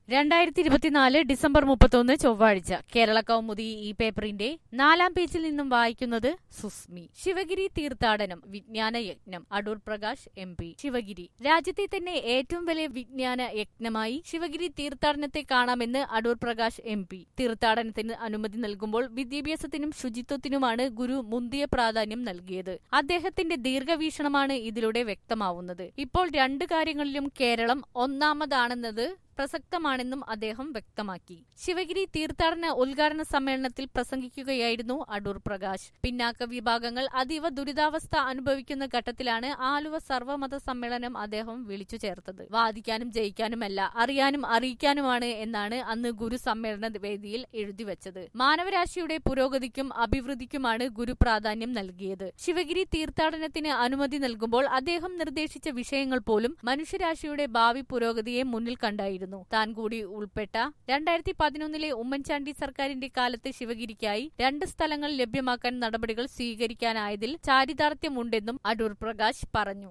രണ്ടായിരത്തി ഇരുപത്തിനാല് ഡിസംബർ മുപ്പത്തൊന്ന് ചൊവ്വാഴ്ച കേരള കൗമുദി ഈ പേപ്പറിന്റെ നാലാം പേജിൽ നിന്നും വായിക്കുന്നത് സുസ്മി ശിവഗിരി തീർത്ഥാടനം വിജ്ഞാന യജ്ഞം അടൂർ പ്രകാശ് എം പി ശിവഗിരി രാജ്യത്തെ തന്നെ ഏറ്റവും വലിയ വിജ്ഞാന യജ്ഞമായി ശിവഗിരി തീർത്ഥാടനത്തെ കാണാമെന്ന് അടൂർ പ്രകാശ് എം പി തീർത്ഥാടനത്തിന് അനുമതി നൽകുമ്പോൾ വിദ്യാഭ്യാസത്തിനും ശുചിത്വത്തിനുമാണ് ഗുരു മുന്തിയ പ്രാധാന്യം നൽകിയത് അദ്ദേഹത്തിന്റെ ദീർഘവീക്ഷണമാണ് ഇതിലൂടെ വ്യക്തമാവുന്നത് ഇപ്പോൾ രണ്ട് കാര്യങ്ങളിലും കേരളം ഒന്നാമതാണെന്നത് പ്രസക്തമാണെന്നും അദ്ദേഹം വ്യക്തമാക്കി ശിവഗിരി തീർത്ഥാടന ഉദ്ഘാടന സമ്മേളനത്തിൽ പ്രസംഗിക്കുകയായിരുന്നു അടൂർ പ്രകാശ് പിന്നാക്ക വിഭാഗങ്ങൾ അതീവ ദുരിതാവസ്ഥ അനുഭവിക്കുന്ന ഘട്ടത്തിലാണ് ആലുവ സർവമത സമ്മേളനം അദ്ദേഹം വിളിച്ചു ചേർത്തത് വാദിക്കാനും ജയിക്കാനുമല്ല അറിയാനും അറിയിക്കാനുമാണ് എന്നാണ് അന്ന് ഗുരു സമ്മേളന വേദിയിൽ എഴുതിവച്ചത് മാനവരാശിയുടെ പുരോഗതിക്കും അഭിവൃദ്ധിക്കുമാണ് ഗുരു പ്രാധാന്യം നൽകിയത് ശിവഗിരി തീർത്ഥാടനത്തിന് അനുമതി നൽകുമ്പോൾ അദ്ദേഹം നിർദ്ദേശിച്ച വിഷയങ്ങൾ പോലും മനുഷ്യരാശിയുടെ ഭാവി പുരോഗതിയെ മുന്നിൽ കണ്ടായിരുന്നു താൻ കൂടി ഉൾപ്പെട്ട രണ്ടായിരത്തി പതിനൊന്നിലെ ഉമ്മൻചാണ്ടി സർക്കാരിന്റെ കാലത്ത് ശിവഗിരിക്കായി രണ്ട് സ്ഥലങ്ങൾ ലഭ്യമാക്കാൻ നടപടികൾ സ്വീകരിക്കാനായതിൽ ചാരിതാർത്ഥ്യമുണ്ടെന്നും അടൂർ പ്രകാശ് പറഞ്ഞു